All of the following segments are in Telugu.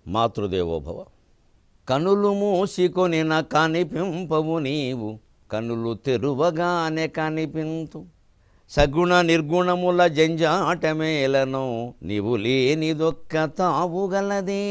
మాతృదేవోభవ కనులు మూసికొనిన కనిపింపవు నీవు కనులు తెరువగానే కనిపింతు సగుణ నిర్గుణముల జంజాటమేలను నీవు లేనిదొక్క తావుగలదే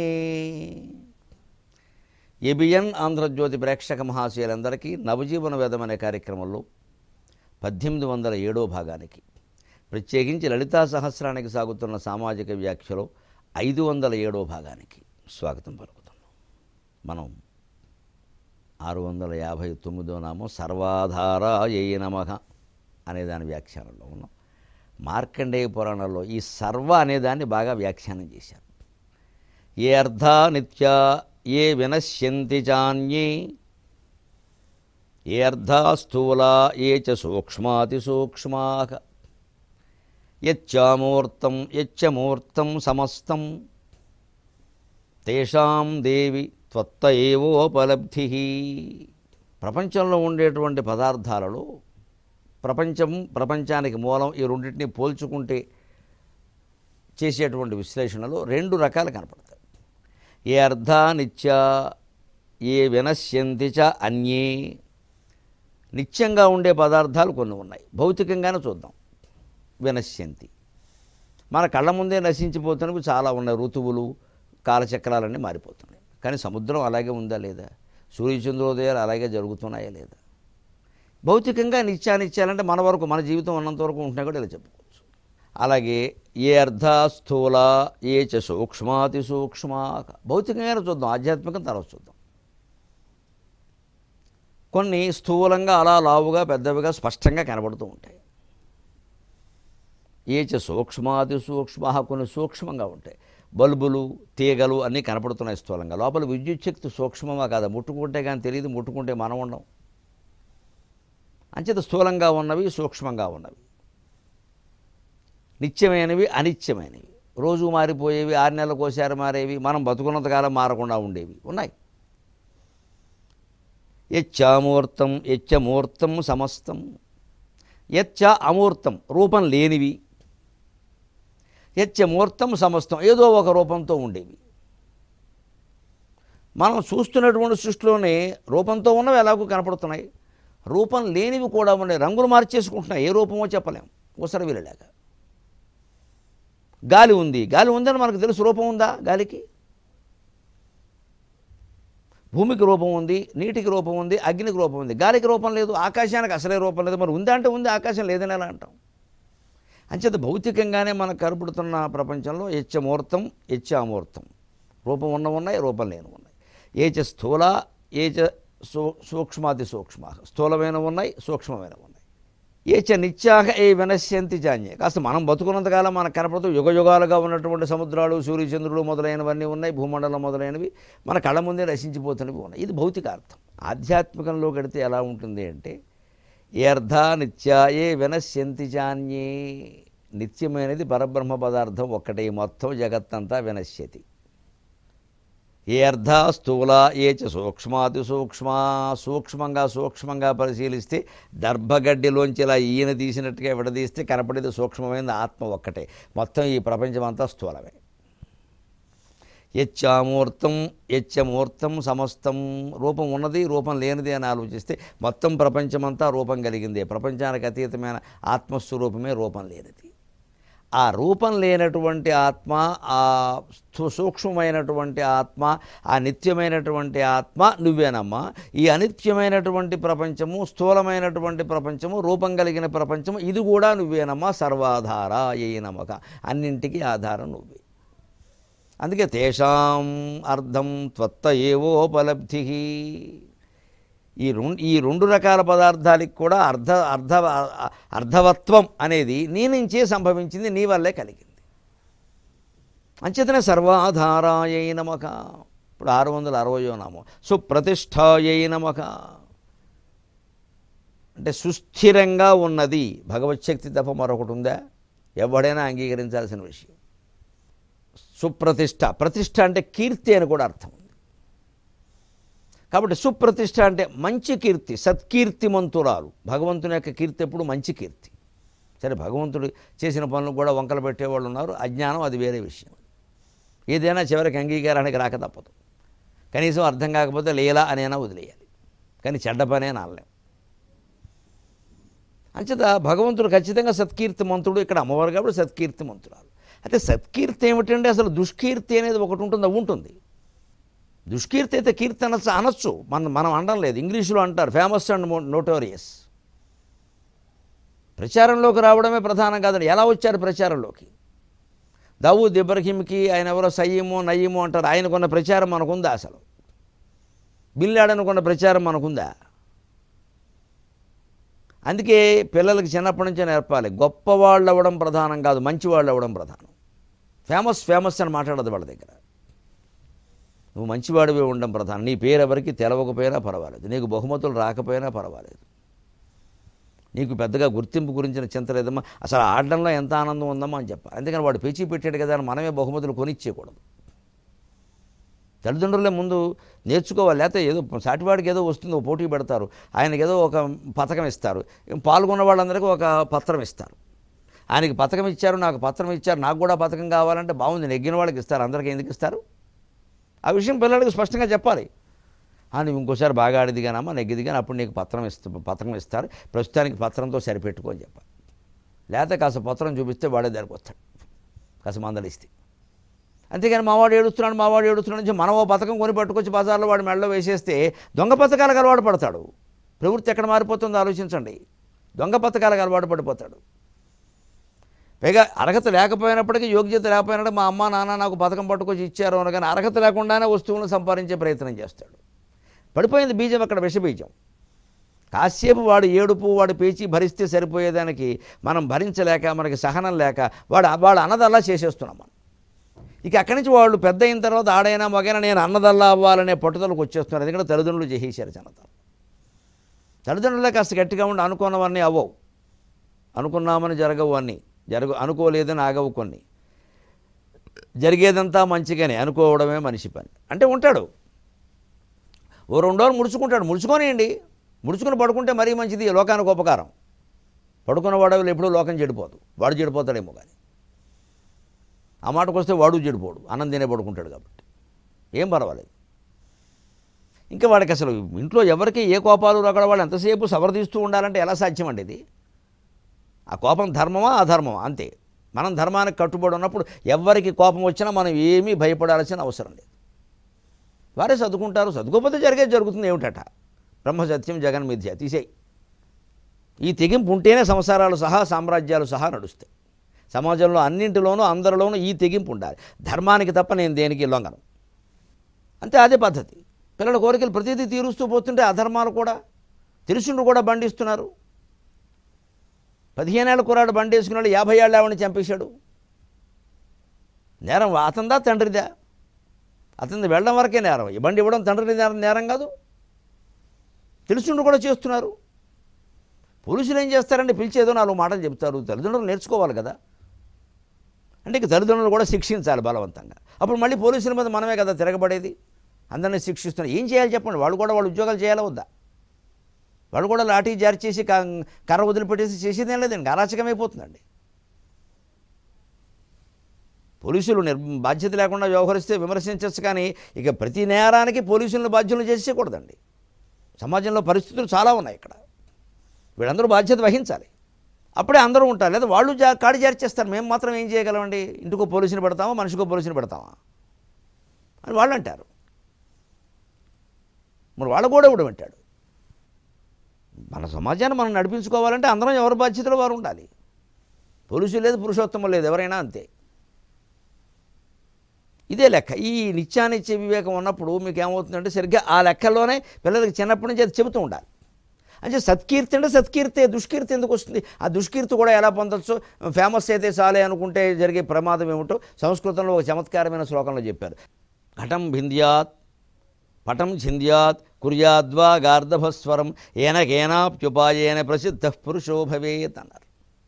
ఎబిఎన్ ఆంధ్రజ్యోతి ప్రేక్షక మహాశయులందరికీ నవజీవన వేదం అనే కార్యక్రమంలో పద్దెనిమిది వందల ఏడో భాగానికి ప్రత్యేకించి లలితా సహస్రానికి సాగుతున్న సామాజిక వ్యాఖ్యలో ఐదు వందల ఏడో భాగానికి స్వాగతం పలుకుతున్నాం మనం ఆరు వందల యాభై తొమ్మిదో నామం సర్వాధారాయ నమః అనే దాని వ్యాఖ్యానంలో ఉన్నాం మార్కండేయ పురాణంలో ఈ సర్వ అనేదాన్ని బాగా వ్యాఖ్యానం చేశారు ఏ అర్ధా నిత్య ఏ వినశ్యంతి చాన్యే ఏ అర్ధా స్థూలా ఏ చ సూక్ష్మాతి సూక్ష్మా యచ్చామూర్తం యచ్చమూర్తం సమస్తం తేషాం దేవి త్వత్త ఏవోపలబ్ధి ప్రపంచంలో ఉండేటువంటి పదార్థాలలో ప్రపంచం ప్రపంచానికి మూలం ఈ రెండింటిని పోల్చుకుంటే చేసేటువంటి విశ్లేషణలో రెండు రకాలు కనపడతాయి ఏ అర్ధ నిత్య ఏ వినశ్యంతి చ అన్యే నిత్యంగా ఉండే పదార్థాలు కొన్ని ఉన్నాయి భౌతికంగానే చూద్దాం వినశ్యంతి మన కళ్ళ ముందే నశించిపోతున్నవి చాలా ఉన్నాయి ఋతువులు కాలచక్రాలన్నీ మారిపోతున్నాయి కానీ సముద్రం అలాగే ఉందా లేదా సూర్యచంద్రోదయాలు అలాగే జరుగుతున్నాయా లేదా భౌతికంగా నిత్యానిత్యాలంటే మన వరకు మన జీవితం ఉన్నంత వరకు ఉంటున్నా కూడా ఇలా చెప్పుకోవచ్చు అలాగే ఏ అర్ధ స్థూల ఏ చ సూక్ష్మాతి సూక్ష్మ భౌతికంగానే చూద్దాం ఆధ్యాత్మికం తర్వాత చూద్దాం కొన్ని స్థూలంగా అలా లావుగా పెద్దవిగా స్పష్టంగా కనబడుతూ ఉంటాయి ఏచ సూక్ష్మాతి సూక్ష్మ కొన్ని సూక్ష్మంగా ఉంటాయి బల్బులు తీగలు అన్నీ కనపడుతున్నాయి స్థూలంగా లోపల విద్యుత్ శక్తి సూక్ష్మమా కాదా ముట్టుకుంటే కానీ తెలియదు ముట్టుకుంటే మనం ఉండం అంచేత స్థూలంగా ఉన్నవి సూక్ష్మంగా ఉన్నవి నిత్యమైనవి అనిత్యమైనవి రోజు మారిపోయేవి ఆరు నెలలకు ఒకసారి మారేవి మనం బతుకున్నంతకాలం మారకుండా ఉండేవి ఉన్నాయి యచ్చామూర్తం యచ్చమూర్తం సమస్తం యచ్చ అమూర్తం రూపం లేనివి యచ్చమూర్తం సమస్తం ఏదో ఒక రూపంతో ఉండేవి మనం చూస్తున్నటువంటి సృష్టిలోనే రూపంతో ఉన్నవి ఎలాగో కనపడుతున్నాయి రూపం లేనివి కూడా ఉన్నాయి రంగులు మార్చేసుకుంటున్నాయి ఏ రూపమో చెప్పలేం ఉసర వీళ్ళలాగా గాలి ఉంది గాలి ఉందని మనకు తెలుసు రూపం ఉందా గాలికి భూమికి రూపం ఉంది నీటికి రూపం ఉంది అగ్నికి రూపం ఉంది గాలికి రూపం లేదు ఆకాశానికి అసలే రూపం లేదు మరి ఉందా అంటే ఉంది ఆకాశం లేదని ఎలా అంటాం అంచేత భౌతికంగానే మనకు కనపడుతున్న ప్రపంచంలో యచ్చమూర్తం యచ్చామూర్తం రూపం ఉన్న ఉన్నాయి రూపం లేని ఉన్నాయి ఏచ స్థూల ఏచ సూ సూక్ష్మాతి సూక్ష్మ స్థూలమైన ఉన్నాయి సూక్ష్మమైన ఉన్నాయి ఏచ నిత్యాహ ఏ వినశ్యంతి జాన్యే కాస్త మనం బతుకున్నంతకాలం మనకు కనపడుతూ యుగ యుగాలుగా ఉన్నటువంటి సముద్రాలు సూర్యచంద్రులు మొదలైనవన్నీ ఉన్నాయి భూమండలం మొదలైనవి మన కళ్ళ ముందే నశించిపోతున్నవి ఉన్నాయి ఇది భౌతికార్థం ఆధ్యాత్మికంలో గడితే ఎలా ఉంటుంది అంటే ఏ అర్ధ నిత్య ఏ వినశ్యంతి జాన్యే నిత్యమైనది పరబ్రహ్మ పదార్థం ఒక్కటే మొత్తం జగత్తంతా వినశ్యతి ఏ అర్ధ స్థూల ఏ చ సూక్ష్మాతి సూక్ష్మ సూక్ష్మంగా సూక్ష్మంగా పరిశీలిస్తే దర్భగడ్డిలోంచి ఇలా ఈయన తీసినట్టుగా విడదీస్తే కనపడేది సూక్ష్మమైన ఆత్మ ఒక్కటే మొత్తం ఈ ప్రపంచం అంతా స్థూలమే యచ్చామూర్తం యచ్చమూర్తం సమస్తం రూపం ఉన్నది రూపం లేనిది అని ఆలోచిస్తే మొత్తం ప్రపంచమంతా రూపం కలిగిందే ప్రపంచానికి అతీతమైన ఆత్మస్వరూపమే రూపం లేనిది ఆ రూపం లేనటువంటి ఆత్మ ఆ స్థూ- సూక్ష్మమైనటువంటి ఆత్మ ఆ నిత్యమైనటువంటి ఆత్మ నువ్వేనమ్మా ఈ అనిత్యమైనటువంటి ప్రపంచము స్థూలమైనటువంటి ప్రపంచము రూపం కలిగిన ప్రపంచము ఇది కూడా నువ్వేనమ్మా సర్వాధార ఏ నమక అన్నింటికీ ఆధారం నువ్వే అందుకే తేషాం అర్థం త్వత్త ఏవోపలబ్ధి ఈ రెండు ఈ రెండు రకాల పదార్థాలకు కూడా అర్ధ అర్ధ అర్ధవత్వం అనేది నీ నుంచే సంభవించింది నీ వల్లే కలిగింది అంచేతనే సర్వాధారాయై నమక ఇప్పుడు ఆరు వందల అరవయో నామం సుప్రతిష్టాయై నమక అంటే సుస్థిరంగా ఉన్నది భగవచ్చక్తి తప్ప మరొకటి ఉందా ఎవడైనా అంగీకరించాల్సిన విషయం సుప్రతిష్ట ప్రతిష్ట అంటే కీర్తి అని కూడా అర్థం ఉంది కాబట్టి సుప్రతిష్ట అంటే మంచి కీర్తి సత్కీర్తిమంతురాలు భగవంతుని యొక్క కీర్తి ఎప్పుడు మంచి కీర్తి సరే భగవంతుడు చేసిన పనులు కూడా వంకలు పెట్టేవాళ్ళు ఉన్నారు అజ్ఞానం అది వేరే విషయం ఏదైనా చివరికి అంగీకారానికి రాక తప్పదు కనీసం అర్థం కాకపోతే లీలా అనేనా వదిలేయాలి కానీ చెడ్డ పనే అనలేం అంచేత భగవంతుడు ఖచ్చితంగా సత్కీర్తి మంతుడు ఇక్కడ అమ్మవారు కాబట్టి సత్కీర్తి మంతురాలు అయితే సత్కీర్తి ఏమిటంటే అసలు దుష్కీర్తి అనేది ఒకటి ఉంటుంది అది ఉంటుంది దుష్కీర్తి అయితే కీర్తి అనొచ్చు అనొచ్చు మనం మనం అనడం లేదు ఇంగ్లీషులో అంటారు ఫేమస్ అండ్ నోటోరియస్ ప్రచారంలోకి రావడమే ప్రధానం కాదండి ఎలా వచ్చారు ప్రచారంలోకి దావూద్ ఇబ్రహీంకి ఆయన ఎవరో సయ్యము నయ్యము అంటారు ఆయనకున్న ప్రచారం మనకుందా అసలు బిల్లాడనుకున్న ప్రచారం మనకుందా అందుకే పిల్లలకి చిన్నప్పటి నుంచే నేర్పాలి గొప్పవాళ్ళు అవ్వడం ప్రధానం కాదు మంచివాళ్ళు అవ్వడం ప్రధానం ఫేమస్ ఫేమస్ అని మాట్లాడదు వాళ్ళ దగ్గర నువ్వు మంచివాడివి ఉండడం ప్రధానం నీ పేరు ఎవరికి తెలవకపోయినా పర్వాలేదు నీకు బహుమతులు రాకపోయినా పర్వాలేదు నీకు పెద్దగా గుర్తింపు గురించిన చింత లేదమ్మా అసలు ఆడడంలో ఎంత ఆనందం ఉందమ్మా అని చెప్పాలి అందుకని వాడు పేచీ పెట్టాడు కదా అని మనమే బహుమతులు కొనిచ్చేయకూడదు తల్లిదండ్రులే ముందు నేర్చుకోవాలి లేకపోతే ఏదో సాటివాడికి ఏదో వస్తుంది ఒక పోటీ పెడతారు ఆయనకి ఏదో ఒక పథకం ఇస్తారు పాల్గొన్న వాళ్ళందరికీ ఒక పత్రం ఇస్తారు ఆయనకి పథకం ఇచ్చారు నాకు పత్రం ఇచ్చారు నాకు కూడా పథకం కావాలంటే బాగుంది నెగ్గిన వాళ్ళకి ఇస్తారు అందరికీ ఎందుకు ఇస్తారు ఆ విషయం పిల్లలకి స్పష్టంగా చెప్పాలి ఆ, నువ్వు ఇంకోసారి బాగా ఆడిది కానమ్మా నెగ్గిది కానీ అప్పుడు నీకు పత్రం ఇస్తా పత్రం ఇస్తారు ప్రస్తుతానికి పత్రంతో సరిపెట్టుకో అని చెప్పాలి లేకపోతే కాస్త పత్రం చూపిస్తే వాడే దానికి వస్తాడు కాస్త మందలిస్తే అంతేగాని మావాడు ఏడుస్తున్నాడు మావాడు ఏడుస్తున్నాడు నుంచి మనం ఓ పథకం కొని పట్టుకొచ్చి బజార్లో వాడి మెడలో వేసేస్తే దొంగ పథకాలకు అలవాటు పడతాడు ప్రవృత్తి ఎక్కడ మారిపోతుందో ఆలోచించండి దొంగ పథకాలకు అలవాటు పడిపోతాడు పైగా అర్హత లేకపోయినప్పటికీ యోగ్యత లేకపోయినప్పుడు మా అమ్మ నాన్న నాకు పథకం పట్టుకొచ్చి ఇచ్చారు అనగానే అర్హత లేకుండానే వస్తువులను సంపాదించే ప్రయత్నం చేస్తాడు పడిపోయింది బీజం అక్కడ విషబీజం కాసేపు వాడు ఏడుపు వాడు పేచి భరిస్తే సరిపోయేదానికి మనం భరించలేక మనకి సహనం లేక వాడు వాడు అన్నదల్లా చేసేస్తున్నాం మనం ఇక అక్కడి నుంచి వాళ్ళు పెద్ద అయిన తర్వాత ఆడైనా మగైనా నేను అన్నదల్లా అవ్వాలనే పట్టుదలకు వచ్చేస్తున్నారు ఎందుకంటే తల్లిదండ్రులు చేసేసారు జనత తల్లిదండ్రులే కాస్త గట్టిగా ఉండి అనుకున్నవన్నీ అవ్వవు అనుకున్నామని జరగవు అన్నీ జరగ అనుకోలేదని ఆగవు కొన్ని జరిగేదంతా మంచిగానే అనుకోవడమే మనిషి పని అంటే ఉంటాడు ఓ రెండు రోజులు ముడుచుకుంటాడు ముడుచుకోనియండి ముడుచుకుని పడుకుంటే మరీ మంచిది లోకానికి ఉపకారం పడుకున్న వాడు ఎప్పుడూ లోకం చెడిపోదు వాడు చెడిపోతాడేమో కానీ ఆ మాటకు వస్తే వాడు చెడిపోడు అన్నం తినే పడుకుంటాడు కాబట్టి ఏం పర్వాలేదు ఇంకా వాడికి అసలు ఇంట్లో ఎవరికి ఏ కోపాలు రగడ వాళ్ళు ఎంతసేపు సవరదీస్తూ ఉండాలంటే ఎలా సాధ్యమండి ఇది ఆ కోపం ధర్మమా అధర్మమా అంతే మనం ధర్మానికి కట్టుబడి ఉన్నప్పుడు ఎవరికి కోపం వచ్చినా మనం ఏమీ భయపడాల్సిన అవసరం లేదు వారే చదువుకుంటారు చదువుకోకపోతే జరిగేది జరుగుతుంది ఏమిటట బ్రహ్మసత్యం జగన్ మిథ్య తీసేయి ఈ తెగింపు ఉంటేనే సంసారాలు సహా సామ్రాజ్యాలు సహా నడుస్తాయి సమాజంలో అన్నింటిలోనూ అందరిలోనూ ఈ తెగింపు ఉండాలి ధర్మానికి తప్ప నేను దేనికి లొంగను అంతే అదే పద్ధతి పిల్లల కోరికలు ప్రతిదీ తీరుస్తూ పోతుంటే అధర్మాలు కూడా తెలుసుండు కూడా బండిస్తున్నారు పదిహేనేళ్ళ కుర్రాడు బండి వేసుకున్నాడు యాభై ఏళ్ళ ఆవిడని చంపేశాడు నేరం అతందా తండ్రిదా అతని వెళ్ళడం వరకే నేరం ఈ బండి ఇవ్వడం తండ్రి నేరం నేరం కాదు తెలుసుండు కూడా చేస్తున్నారు పోలీసులు ఏం చేస్తారంటే పిలిచి ఏదో నాలుగు మాటలు చెప్తారు తల్లిదండ్రులు నేర్చుకోవాలి కదా అంటే ఇక తల్లిదండ్రులు కూడా శిక్షించాలి బలవంతంగా అప్పుడు మళ్ళీ పోలీసుల మీద మనమే కదా తిరగబడేది అందరినీ శిక్షిస్తున్నారు ఏం చేయాలి చెప్పండి వాళ్ళు కూడా వాళ్ళు ఉద్యోగాలు చేయాలా వద్దా వాళ్ళు కూడా లాఠీ జారీ చేసి క- కర్ర వదిలిపెట్టేసి చేసేదేం లేదండి అరాచకమైపోతుందండి పోలీసులు నిర్ బాధ్యత లేకుండా వ్యవహరిస్తే విమర్శించవచ్చు కానీ ఇక ప్రతి నేరానికి పోలీసులను బాధ్యులను చేసేయకూడదండి సమాజంలో పరిస్థితులు చాలా ఉన్నాయి ఇక్కడ వీళ్ళందరూ బాధ్యత వహించాలి అప్పుడే అందరూ ఉంటారు లేదా వాళ్ళు జా కాడి జారీ చేస్తారు మేము మాత్రం ఏం చేయగలమండి ఇంటికో పోలీసుని పెడతామా మనిషికో పోలీసుని పెడతామా అని వాళ్ళు అంటారు మరి వాళ్ళు కూడా ఇవ్వడం అంటాడు మన సమాజాన్ని మనం నడిపించుకోవాలంటే అందరం ఎవరి బాధ్యతలో వారు ఉండాలి పోలీసులు లేదు పురుషోత్తమం లేదు ఎవరైనా అంతే ఇదే లెక్క ఈ నిత్యానిత్య వివేకం ఉన్నప్పుడు మీకు ఏమవుతుందంటే సరిగ్గా ఆ లెక్కల్లోనే పిల్లలకి చిన్నప్పటి నుంచి అది చెబుతూ ఉండాలి అంటే సత్కీర్తి అంటే సత్కీర్తి దుష్కీర్తి ఎందుకు వస్తుంది ఆ దుష్కీర్తి కూడా ఎలా పొందొచ్చు ఫేమస్ అయితే చాలే అనుకుంటే జరిగే ప్రమాదం ఏమిటో సంస్కృతంలో ఒక చమత్కారమైన శ్లోకంలో చెప్పారు ఘటం భింద్యాత్ పటం ఛింద్యాత్ కుర్యాద్వా గార్ధభస్వరం ఏనకేనాప్యుపాయేన ప్రసిద్ధ పురుషో భవేత్ అన్నారు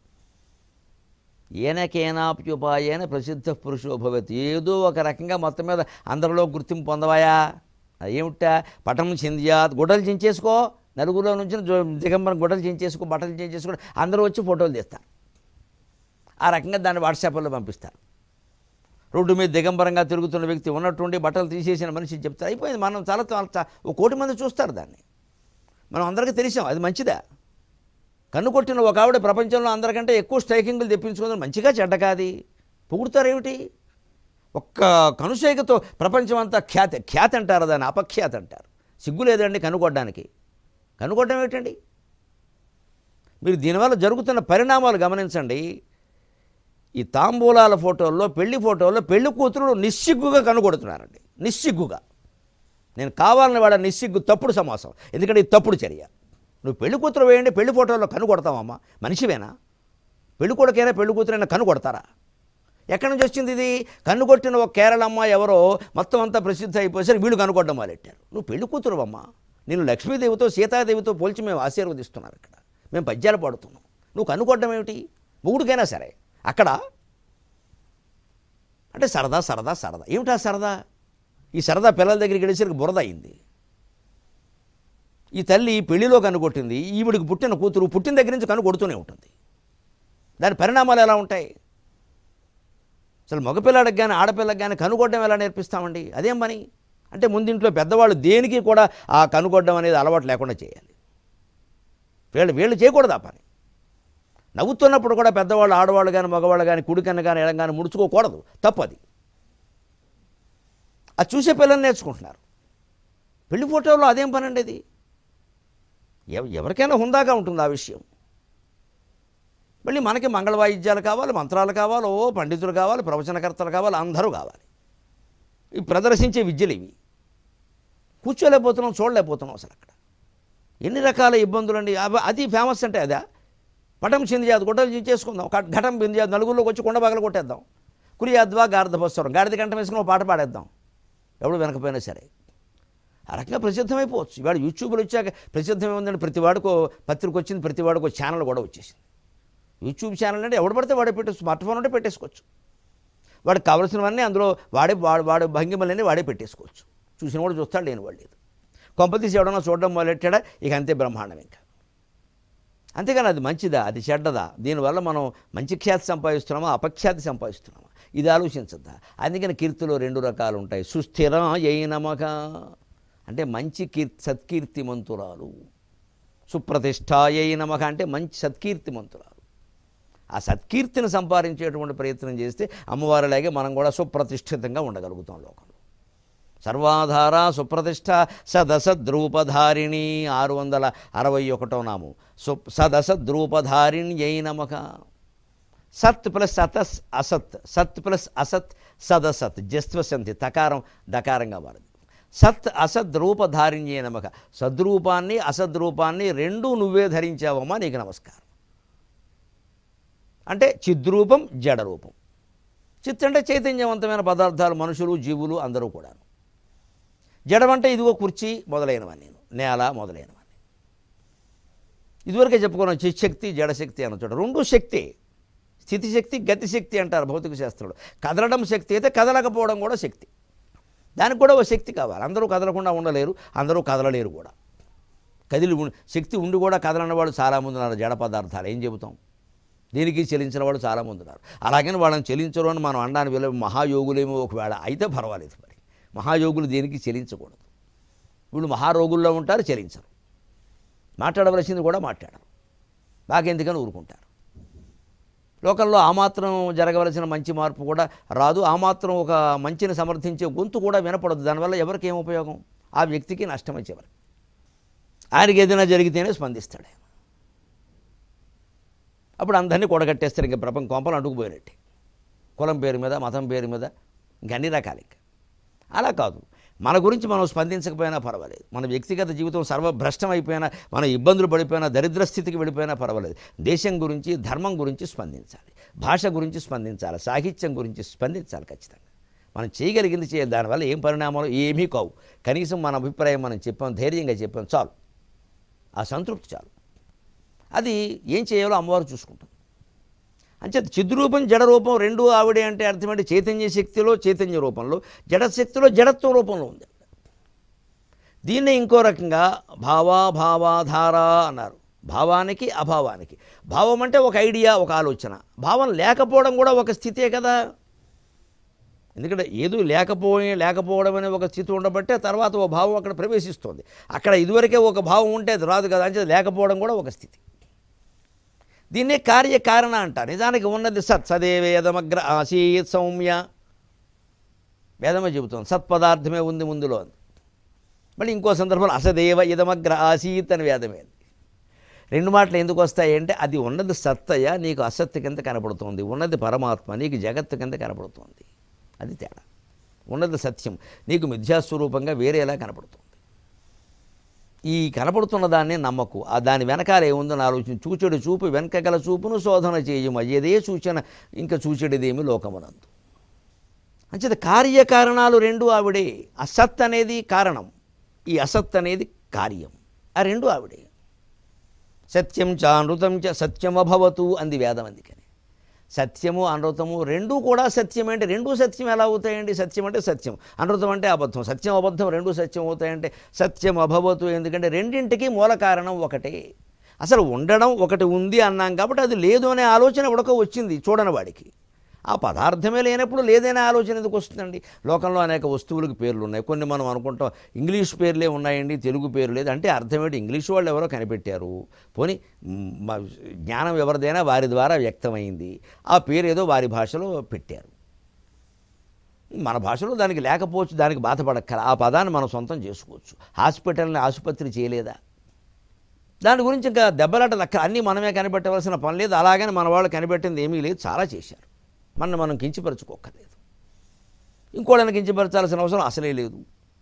ఏనకేనాప్యుపాయేన ప్రసిద్ధ పురుషో భవేత్ ఏదో ఒక రకంగా మొత్తం మీద అందరిలో గుర్తింపు పొందవాయా ఏమిటా పటం చింద్యాత్ గుడ్డలు చించేసుకో నలుగురిలో నుంచి దిగంబరం గుడ్డలు చించేసుకో బట్టలు చించేసుకో అందరూ వచ్చి ఫోటోలు తీస్తారు ఆ రకంగా దాన్ని వాట్సాప్లో పంపిస్తారు రోడ్డు మీద దిగంబరంగా తిరుగుతున్న వ్యక్తి ఉన్నట్టుండి బట్టలు తీసేసిన మనిషి చెప్తారు అయిపోయింది మనం చాలా చాలా చా- ఓ కోటి మంది చూస్తారు దాన్ని మనం అందరికీ తెలిసాం అది మంచిదా కన్ను కొట్టిన ఒక ఆవిడ ప్రపంచంలో అందరికంటే ఎక్కువ స్ట్రైకింగ్లు తెప్పించుకుందని మంచిగా చెడ్డ కాది పొగుడుతారేమిటి ఒక్క కనుశైకతో ప్రపంచం అంతా ఖ్యాతి ఖ్యాతి అంటారు దాన్ని అపఖ్యాతి అంటారు సిగ్గు లేదండి కనుగొట్టడానికి కనుగొట్టడం ఏమిటండి మీరు దీనివల్ల జరుగుతున్న పరిణామాలు గమనించండి ఈ తాంబూలాల ఫోటోల్లో పెళ్లి ఫోటోల్లో పెళ్లి కూతురులు నిస్సిగ్గుగా కనుగొడుతున్నారండి నిస్సిగ్గుగా నేను కావాలని వాడ నిస్సిగ్గు తప్పుడు సమాసం ఎందుకంటే ఇది తప్పుడు చర్య నువ్వు పెళ్లి కూతురు వేయండి పెళ్లి ఫోటోల్లో కను కొడతావమ్మా మనిషివేనా పెళ్లి కొడుకైనా పెళ్లి కూతురైనా కను కొడతారా ఎక్కడి నుంచి వచ్చింది ఇది కన్ను కొట్టిన ఒక కేరళ అమ్మ ఎవరో మొత్తం అంతా ప్రసిద్ధి అయిపోయేసరికి వీళ్ళు కనుకొట్టడం మొదలెట్టారు నువ్వు పెళ్లి కూతురువమ్మా నేను లక్ష్మీదేవితో సీతాదేవితో పోల్చి మేము ఆశీర్వదిస్తున్నాం ఇక్కడ మేము పద్యాలు పాడుతున్నాం నువ్వు కనుకొట్టడం ఏమిటి మొగుడికైనా సరే అక్కడ అంటే సరదా సరదా సరదా ఏమిటా సరదా ఈ సరదా పిల్లల దగ్గరికి వెళ్ళేసరికి బురద అయింది ఈ తల్లి పెళ్లిలో కనుగొట్టింది ఈవిడికి పుట్టిన కూతురు పుట్టిన దగ్గర నుంచి కను కొడుతూనే ఉంటుంది దాని పరిణామాలు ఎలా ఉంటాయి అసలు మగపిల్లాడికి కానీ ఆడపిల్లకి కానీ కనుగొట్టడం ఎలా నేర్పిస్తామండి అదేం పని అంటే ముందింట్లో పెద్దవాళ్ళు దేనికి కూడా ఆ కనుగొట్టడం అనేది అలవాటు లేకుండా చేయాలి వీళ్ళు వీళ్ళు చేయకూడదు ఆ పని నవ్వుతున్నప్పుడు కూడా పెద్దవాళ్ళు ఆడవాళ్ళు కానీ మగవాళ్ళు కానీ కుడికన్న కానీ ఎడం కానీ ముడుచుకోకూడదు తప్పది అది చూసే పిల్లలు నేర్చుకుంటున్నారు పెళ్లి ఫోటోలో అదేం పని అండి అది ఎవ- ఎవరికైనా హుందాగా ఉంటుంది ఆ విషయం మళ్ళీ మనకి మంగళ వాయిద్యాలు కావాలి మంత్రాలు కావాలి ఓ పండితులు కావాలి ప్రవచనకర్తలు కావాలి అందరూ కావాలి ఈ ప్రదర్శించే విద్యలు ఇవి కూర్చోలేకపోతున్నాం చూడలేకపోతున్నాం అసలు అక్కడ ఎన్ని రకాల ఇబ్బందులు అండి అవ- అది ఫేమస్ అంటే అదా పటం చిందిజాదు గుడ్డలు చేసుకుందాం క- ఘటం బిందిజాదు నలుగురిలోకి వచ్చి కొండ పగల కొట్టేద్దాం కురియాద్వా గార్ధభస్వరం గాడిద కంఠం వేసుకుని ఒక పాట పాడేద్దాం ఎవడు వెనకపోయినా సరే ఆ రకంగా ప్రసిద్ధమైపోవచ్చు ఇవాళ యూట్యూబ్లో వచ్చాక ప్రసిద్ధమేముందని ప్రతి వాడికో పత్రిక వచ్చింది ప్రతి వాడికో ఛానల్ కూడా వచ్చేసింది యూట్యూబ్ ఛానల్ అంటే ఎవడు పడితే వాడే పెట్టే స్మార్ట్ ఫోన్ ఉంటే పెట్టేసుకోవచ్చు వాడికి కావలసినవన్నీ అందులో వాడే వాడు వాడు భంగిమలన్నీ వాడే పెట్టేసుకోవచ్చు చూసిన వాడు చూస్తాడు లేని వాడు లేదు కొంపతీసి ఎవడన్నా చూడడం మొదలెట్టాడా ఇక అంతే బ్రహ్మాండం ఇంకా అంతేగాని అది మంచిదా అది చెడ్డదా దీనివల్ల మనం మంచి ఖ్యాతి సంపాదిస్తున్నామా అపఖ్యాతి సంపాదిస్తున్నామా ఇది ఆలోచించద్దా అందుకని కీర్తిలో రెండు రకాలు ఉంటాయి సుస్థిర నమక అంటే మంచి కీర్తి సత్కీర్తిమంతురాలు సుప్రతిష్టాయై నమక అంటే మంచి సత్కీర్తిమంతురాలు ఆ సత్కీర్తిని సంపాదించేటువంటి ప్రయత్నం చేస్తే అమ్మవారిలాగే మనం కూడా సుప్రతిష్ఠితంగా ఉండగలుగుతాం లోకంలో సర్వాధార సుప్రతిష్ట సదసద్రూపధారిణి ఆరు వందల అరవై ఒకటో నాము సు సదసద్రూపధారిణి అయి నమక సత్ ప్లస్ అతస్ అసత్ సత్ ప్లస్ అసత్ సదసత్ జస్త్వసంతి తకారం డకారంగా మారింది సత్ అసద్ రూపధారిణ్యే నమక సద్రూపాన్ని అసద్రూపాన్ని రెండూ నువ్వే ధరించావమ్మా నీకు నమస్కారం అంటే చిద్రూపం జడరూపం చిత్ అంటే చైతన్యవంతమైన పదార్థాలు మనుషులు జీవులు అందరూ కూడాను జడమంటే ఇదిగో కుర్చీ మొదలైనవన్నీ నేల మొదలైనవన్నీ ఇదివరకే చెప్పుకున్నాం చిశక్తి జడశక్తి అన్న చోట రెండు శక్తి స్థితిశక్తి గతిశక్తి అంటారు భౌతిక శాస్త్రంలో కదలడం శక్తి అయితే కదలకపోవడం కూడా శక్తి దానికి కూడా ఒక శక్తి కావాలి అందరూ కదలకుండా ఉండలేరు అందరూ కదలలేరు కూడా కదిలి ఉం- శక్తి ఉండి కూడా కదలని వాళ్ళు చాలామంది ఉన్నారు జడ పదార్థాలు ఏం చెబుతాం దీనికి చెలించిన వాళ్ళు చాలామంది ఉన్నారు అలాగని వాళ్ళని చెలించరు అని మనం అనడానికి వీళ్ళు మహాయోగులేమో ఒకవేళ అయితే పర్వాలేదు మరి మహాయోగులు దేనికి చెలించకూడదు వీళ్ళు మహారోగుల్లో ఉంటారు చెలించరు మాట్లాడవలసింది కూడా మాట్లాడరు బాకెందుకని ఊరుకుంటారు లోకంలో ఆ మాత్రం జరగవలసిన మంచి మార్పు కూడా రాదు ఆ మాత్రం ఒక మంచిని సమర్థించే గొంతు కూడా వినపడదు దానివల్ల ఎవరికి ఏం ఉపయోగం ఆ వ్యక్తికి నష్టం వచ్చేవారు ఆయనకి ఏదైనా జరిగితేనే స్పందిస్తాడు ఆయన అప్పుడు అందరినీ కూడగట్టేస్తారు ఇంకా ప్రపంచ కొంపలు అంటుకుపోయినట్టే కులం పేరు మీద మతం పేరు మీద ఇంకా అన్ని రకాలు ఇంకా అలా కాదు మన గురించి మనం స్పందించకపోయినా పర్వాలేదు మన వ్యక్తిగత జీవితం సర్వభ్రష్టం అయిపోయినా మన ఇబ్బందులు పడిపోయినా దరిద్ర స్థితికి వెళ్ళిపోయినా పర్వాలేదు దేశం గురించి ధర్మం గురించి స్పందించాలి భాష గురించి స్పందించాలి సాహిత్యం గురించి స్పందించాలి ఖచ్చితంగా మనం చేయగలిగింది చేయాలి దానివల్ల ఏం పరిణామాలు ఏమీ కావు కనీసం మన అభిప్రాయం మనం చెప్పాం ధైర్యంగా చెప్పాం చాలు ఆ సంతృప్తి చాలు అది ఏం చేయాలో అమ్మవారు చూసుకుంటుంది అంచేత చిద్రూపం జడ రూపం రెండు ఆవిడే అంటే అర్థమేంటి చైతన్య శక్తిలో చైతన్య రూపంలో జడ శక్తిలో జడత్వ రూపంలో ఉంది దీన్నే ఇంకో రకంగా భావా భావాధార అన్నారు భావానికి అభావానికి భావం అంటే ఒక ఐడియా ఒక ఆలోచన భావం లేకపోవడం కూడా ఒక స్థితే కదా ఎందుకంటే ఏదో లేకపోయి లేకపోవడం అనే ఒక స్థితి ఉండబట్టే తర్వాత ఓ భావం అక్కడ ప్రవేశిస్తుంది అక్కడ ఇదివరకే ఒక భావం ఉంటే అది రాదు కదా అంటే లేకపోవడం కూడా ఒక స్థితి దీన్నే కార్యకారణ అంటారు నిజానికి ఉన్నది సత్ సదేవేదమగ్ర ఆసీత్ సౌమ్య వేదమే చెబుతుంది సత్పదార్థమే ఉంది ముందులో అని మళ్ళీ ఇంకో సందర్భంలో అసదేవ ఇదమగ్ర ఆసీత్ అని వేదమే ఉంది. రెండు మాటలు ఎందుకు వస్తాయి అంటే అది ఉన్నది సత్తయ నీకు అసత్తు కింద కనపడుతుంది ఉన్నది పరమాత్మ నీకు జగత్తు కింద కనపడుతుంది అది తేడా ఉన్నది సత్యం నీకు మిథ్యాస్వరూపంగా వేరేలా కనపడుతుంది ఈ కనపడుతున్న దాన్ని నమ్మకు ఆ దాని వెనకాల ఏముందో ఆలోచన చూచెడు చూపు వెనక గల చూపును శోధన చేయము అయ్యేదే సూచన ఇంకా చూచెడిదేమి లోకమునందు అంచేత కార్యకారణాలు రెండు ఆవిడే అసత్ అనేది కారణం ఈ అసత్ అనేది కార్యం ఆ రెండు ఆవిడే సత్యం చ అనృతం చ సత్యం అభవతు అంది వేదం అందుకని సత్యము అనృతము రెండూ కూడా సత్యం అంటే రెండూ సత్యం ఎలా అవుతాయండి సత్యం అంటే సత్యం అనృతం అంటే అబద్ధం సత్యం అబద్ధం రెండూ సత్యం అవుతాయంటే సత్యం అభవతు ఎందుకంటే రెండింటికి మూల కారణం ఒకటే అసలు ఉండడం ఒకటి ఉంది అన్నాం కాబట్టి అది లేదు అనే ఆలోచన ఉడక వచ్చింది చూడని వాడికి ఆ పదార్థమే లేనప్పుడు లేదనే ఆలోచన ఎందుకు వస్తుందండి లోకంలో అనేక వస్తువులకు పేర్లు ఉన్నాయి కొన్ని మనం అనుకుంటాం ఇంగ్లీష్ పేర్లే ఉన్నాయండి తెలుగు పేరు లేదు అంటే అర్థం ఏంటి ఇంగ్లీష్ వాళ్ళు ఎవరో కనిపెట్టారు పోనీ మ్, మా జ్ఞానం ఎవరిదైనా వారి ద్వారా వ్యక్తమైంది ఆ పేరు ఏదో వారి భాషలో పెట్టారు మన భాషలో దానికి లేకపోవచ్చు దానికి బాధపడక్కల ఆ పదాన్ని మనం సొంతం చేసుకోవచ్చు హాస్పిటల్ని ఆసుపత్రి చేయలేదా దాని గురించి ఇంకా దెబ్బలాట లెక్క అన్నీ మనమే కనిపెట్టవలసిన పని లేదు అలాగని మన వాళ్ళు కనిపెట్టింది ఏమీ లేదు చాలా చేశారు మన మనం కించపరచుకోక్కర్లేదు ఇంకోళ్ళని కించపరచాల్సిన అవసరం అసలే లేదు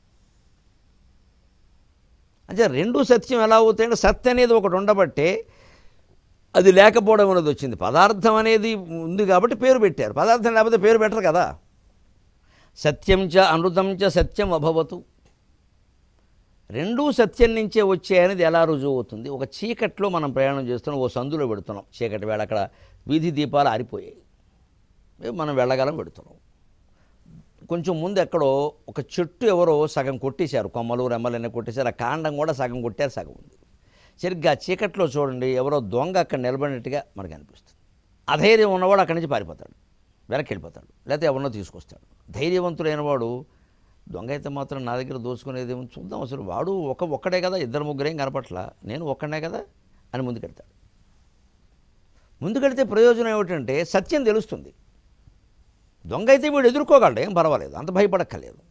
అంటే రెండు సత్యం ఎలా అవుతాయంటే సత్యం అనేది ఒకటి ఉండబట్టే అది లేకపోవడం అనేది వచ్చింది పదార్థం అనేది ఉంది కాబట్టి పేరు పెట్టారు పదార్థం లేకపోతే పేరు పెట్టరు కదా సత్యం చ అనృతం చ సత్యం అభవతు రెండూ సత్యం నుంచే వచ్చాయనేది ఎలా రుజువు అవుతుంది ఒక చీకట్లో మనం ప్రయాణం చేస్తున్నాం ఓ సందులో పెడుతున్నాం చీకటి వేళ అక్కడ వీధి దీపాలు ఆరిపోయాయి ఏ మనం వెళ్ళగలం పెడుతున్నాం కొంచెం ముందు ఎక్కడో ఒక చెట్టు ఎవరో సగం కొట్టేశారు కొమ్మలు రెమ్మలన్నీ కొట్టేశారు ఆ కాండం కూడా సగం కొట్టారు సగం ఉంది సరిగ్గా చీకట్లో చూడండి ఎవరో దొంగ అక్కడ నిలబడినట్టుగా మనకు అనిపిస్తుంది అధైర్యం ఉన్నవాడు అక్కడి నుంచి పారిపోతాడు వెనక్కి వెళ్ళిపోతాడు లేకపోతే ఎవరినో తీసుకొస్తాడు ధైర్యవంతుడైన వాడు దొంగ అయితే మాత్రం నా దగ్గర దోచుకునేది ఏమో చూద్దాం అసలు వాడు ఒక ఒక్కడే కదా ఇద్దరు ముగ్గురేం కనపట్ల నేను ఒక్కడే కదా అని ముందుకెడతాడు ముందుకెడితే ప్రయోజనం ఏమిటంటే సత్యం తెలుస్తుంది దొంగ అయితే వీడు ఎదుర్కోగలడు ఏం పర్వాలేదు అంత భయపడక్కర్లేదు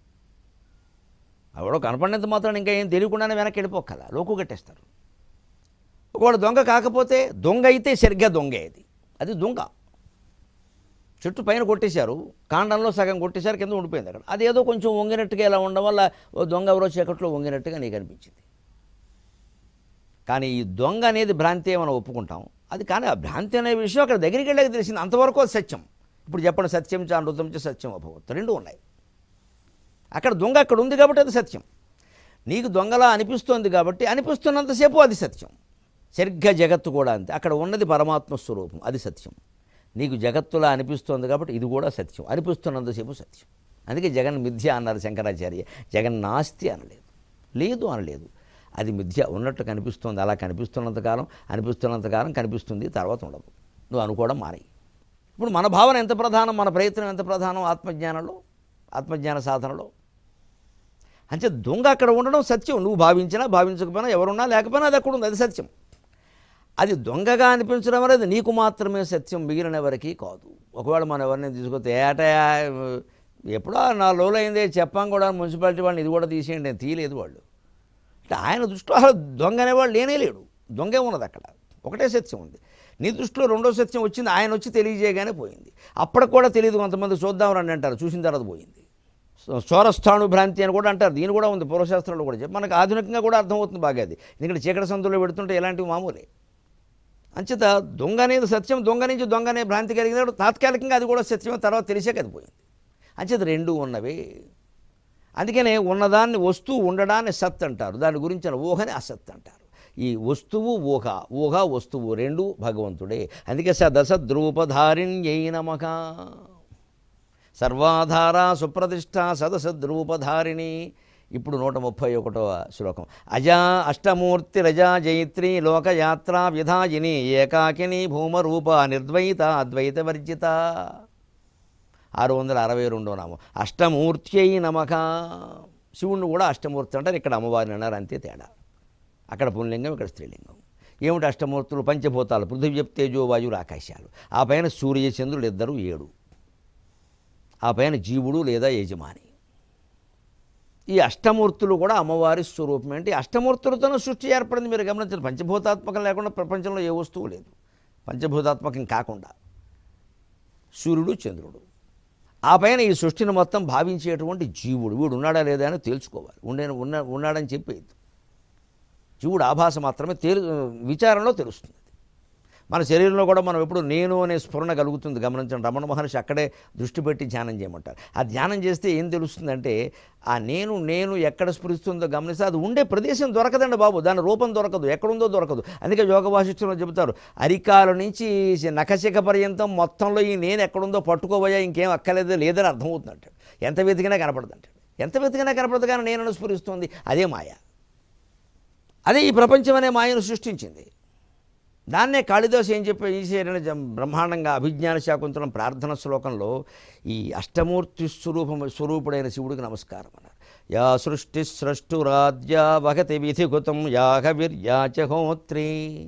ఎవడో కనపడినంత మాత్రం ఇంకా ఏం తెలియకుండానే వెనక్కి వెళ్ళిపోకల లోకు కట్టేస్తారు ఒకవేళ దొంగ కాకపోతే దొంగ అయితే సరిగ్గా దొంగే అది అది దొంగ చెట్టు పైన కొట్టేశారు కాండంలో సగం కొట్టేశారు కింద ఉండిపోయింది అక్కడ అదేదో కొంచెం వంగినట్టుగా ఇలా ఉండడం వల్ల ఓ దొంగ ఎవరో చీకట్లో వంగినట్టుగా నీకు అనిపించింది కానీ ఈ దొంగ అనేది భ్రాంతి మనం ఒప్పుకుంటాం అది కానీ ఆ భ్రాంతి అనే విషయం అక్కడ దగ్గరికి వెళ్ళాక తెలిసింది అంతవరకు అది సత్యం ఇప్పుడు చెప్పండి సత్యం చ అనృతం చ సత్యం అభవత్ రెండు ఉన్నాయి అక్కడ దొంగ అక్కడ ఉంది కాబట్టి అది సత్యం నీకు దొంగలా అనిపిస్తోంది కాబట్టి అనిపిస్తున్నంతసేపు అది సత్యం సరిగ్గా జగత్తు కూడా అంతే అక్కడ ఉన్నది పరమాత్మ స్వరూపం అది సత్యం నీకు జగత్తులా అనిపిస్తోంది కాబట్టి ఇది కూడా సత్యం అనిపిస్తున్నంతసేపు సత్యం అందుకే జగన్ మిథ్య అన్నారు శంకరాచార్య జగన్ నాస్తి అనలేదు లేదు అనలేదు అది మిథ్య ఉన్నట్టు కనిపిస్తుంది అలా కనిపిస్తున్నంతకాలం అనిపిస్తున్నంతకాలం కనిపిస్తుంది తర్వాత ఉండదు నువ్వు అనుకోవడం మానేయి ఇప్పుడు మన భావన ఎంత ప్రధానం మన ప్రయత్నం ఎంత ప్రధానం ఆత్మజ్ఞానంలో ఆత్మజ్ఞాన సాధనలో అంటే దొంగ అక్కడ ఉండడం సత్యం నువ్వు భావించినా భావించకపోయినా ఎవరున్నా లేకపోయినా అది అక్కడ ఉంది అది సత్యం అది దొంగగా అనిపించడం అనేది నీకు మాత్రమే సత్యం మిగిలిన ఎవరికి కాదు ఒకవేళ మనం ఎవరిని తీసుకొస్తే ఏటా ఎప్పుడో నా లోలైందే చెప్పాం కూడా మున్సిపాలిటీ వాళ్ళని ఇది కూడా తీసేయండి నేను తీయలేదు వాళ్ళు అంటే ఆయన దృష్టిలో అసలు దొంగ అనేవాళ్ళు లేనే లేడు దొంగే ఉన్నది అక్కడ ఒకటే సత్యం ఉంది నీ దృష్టిలో రెండో సత్యం వచ్చింది ఆయన వచ్చి తెలియజేయగానే పోయింది అప్పటికి కూడా తెలియదు కొంతమంది చూద్దాం రండి అంటారు చూసిన తర్వాత పోయింది స్వరస్థాణు భ్రాంతి అని కూడా అంటారు దీని కూడా ఉంది పూర్వశాస్త్రంలో కూడా చెప్పి మనకు ఆధునికంగా కూడా అర్థమవుతుంది బాగా అది ఎందుకంటే చీకటి సందులో పెడుతుంటే ఇలాంటివి మామూలే అంచేత దొంగ అనేది సత్యం దొంగ నుంచి దొంగ అనే భ్రాంతి కలిగినప్పుడు తాత్కాలికంగా అది కూడా సత్యం తర్వాత తెలిసే అది పోయింది అంచేత రెండు ఉన్నవే అందుకనే ఉన్నదాన్ని వస్తువు ఉండడాన్ని సత్ అంటారు దాని గురించిన ఊహని అసత్ అంటారు ఈ వస్తువు ఊహ ఊహ వస్తువు రెండు భగవంతుడే అందుకే స దశద్రూపధారిణ్యై నమక సర్వాధార సుప్రతిష్ట సదసద్రూపధారిణి ఇప్పుడు నూట ముప్పై ఒకటవ శ్లోకం అజా అష్టమూర్తి రజా జైత్రి లోకయాత్రా విధాయిని ఏకాకిని భూమరూప నిర్ద్వైత అద్వైత వర్జిత ఆరు వందల అరవై రెండో నామం అష్టమూర్త్యై నమక శివుణ్ణి కూడా అష్టమూర్తి అంటారు ఇక్కడ అమ్మవారిని అన్నారు అంతే తేడా అక్కడ పుంలింగం ఇక్కడ స్త్రీలింగం ఏమిటి అష్టమూర్తులు పంచభూతాలు పృథివీ తేజో వాయువులు ఆకాశాలు ఆ పైన సూర్య చంద్రులు ఇద్దరు ఏడు ఆ పైన జీవుడు లేదా యజమాని ఈ అష్టమూర్తులు కూడా అమ్మవారి స్వరూపం ఏంటి అష్టమూర్తులతోనే సృష్టి ఏర్పడింది మీరు గమనించారు పంచభూతాత్మకం లేకుండా ప్రపంచంలో ఏ వస్తువు లేదు పంచభూతాత్మకం కాకుండా సూర్యుడు చంద్రుడు ఆ పైన ఈ సృష్టిని మొత్తం భావించేటువంటి జీవుడు వీడు ఉన్నాడా లేదా అని తేల్చుకోవాలి ఉండే ఉన్న ఉన్నాడని చెప్పేది జీవుడు ఆభాస మాత్రమే తేలు విచారంలో తెలుస్తుంది మన శరీరంలో కూడా మనం ఎప్పుడు నేను అనే స్ఫురణ కలుగుతుంది గమనించండి రమణ మహర్షి అక్కడే దృష్టి పెట్టి ధ్యానం చేయమంటారు ఆ ధ్యానం చేస్తే ఏం తెలుస్తుందంటే ఆ నేను నేను ఎక్కడ స్ఫురిస్తుందో గమనిస్తే అది ఉండే ప్రదేశం దొరకదండి బాబు దాని రూపం దొరకదు ఎక్కడుందో దొరకదు అందుకే యోగ వాసిష్ఠంలో చెబుతారు అరికాల నుంచి నఖశిఖ పర్యంతం మొత్తంలో ఈ నేను ఎక్కడుందో పట్టుకోబోయా ఇంకేం అక్కర్లేదు లేదని అర్థమవుతుంది అంటాడు ఎంత వెతికినా కనపడదు అంటాడు ఎంత వెతికినా కనపడదు కానీ నేను స్ఫురిస్తుంది అదే మాయ అదే ఈ ప్రపంచం అనే మాయను సృష్టించింది దాన్నే కాళిదాసు ఏం చెప్పి ఈశ్వరుని బ్రహ్మాండంగా అభిజ్ఞాన శాకుంతలం ప్రార్థన శ్లోకంలో ఈ అష్టమూర్తి స్వరూపం స్వరూపుడైన శివుడికి నమస్కారం అన్నారు యా సృష్టి స్రష్టురాజ్యా వగతి విధికృతం యాహవిర్యాచహోత్రీ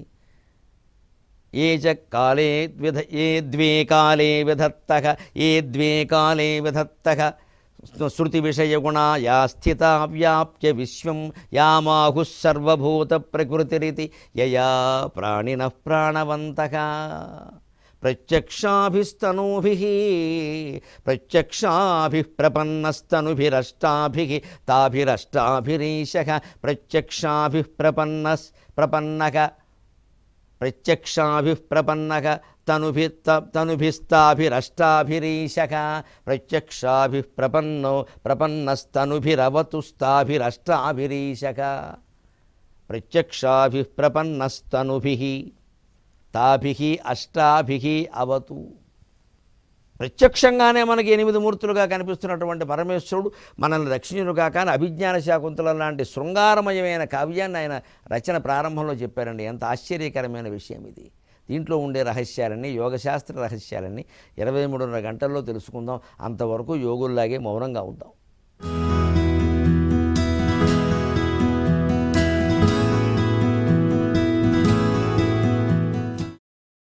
ఏ చ కాలే విధ ఏ ద్వే కాలే విధత్త ఏ ద్వే కాలే విధత్త శృతి విషయగుణా యా స్థిత వ్యాప్య విశ్వం యామాహు సర్వభూత ప్రకృతిరితి యయా ప్రాణిన ప్రాణవంతక ప్రత్యక్షాభిస్తనూభి ప్రత్యక్షాభి ప్రపన్నస్తనుభిరష్టాభి తాభిరష్టాభిరీశ ప్రత్యక్షాభి ప్రపన్నస్ ప్రపన్నక ప్రత్యక్షాభి ప్రపన్నక తనుభి తనుభిస్తాభిరష్టాభిరీశక ప్రత్యక్షాభి ప్రపన్నో ప్రపన్నస్తనుభిరవతుస్తాభిరష్టాభిరీశక ప్రత్యక్షాభి ప్రపన్నస్తనుభి తాభి అష్టాభి అవతు ప్రత్యక్షంగానే మనకి ఎనిమిది మూర్తులుగా కనిపిస్తున్నటువంటి పరమేశ్వరుడు మనల్ని రక్షించునుగా కానీ అభిజ్ఞాన శాకుంతలం లాంటి శృంగారమయమైన కావ్యాన్ని ఆయన రచన ప్రారంభంలో చెప్పారండి ఎంత ఆశ్చర్యకరమైన విషయం ఇది దీంట్లో ఉండే రహస్యాలన్నీ యోగశాస్త్ర రహస్యాలన్నీ ఇరవై మూడున్నర గంటల్లో తెలుసుకుందాం అంతవరకు యోగుల్లాగే మౌనంగా ఉందాం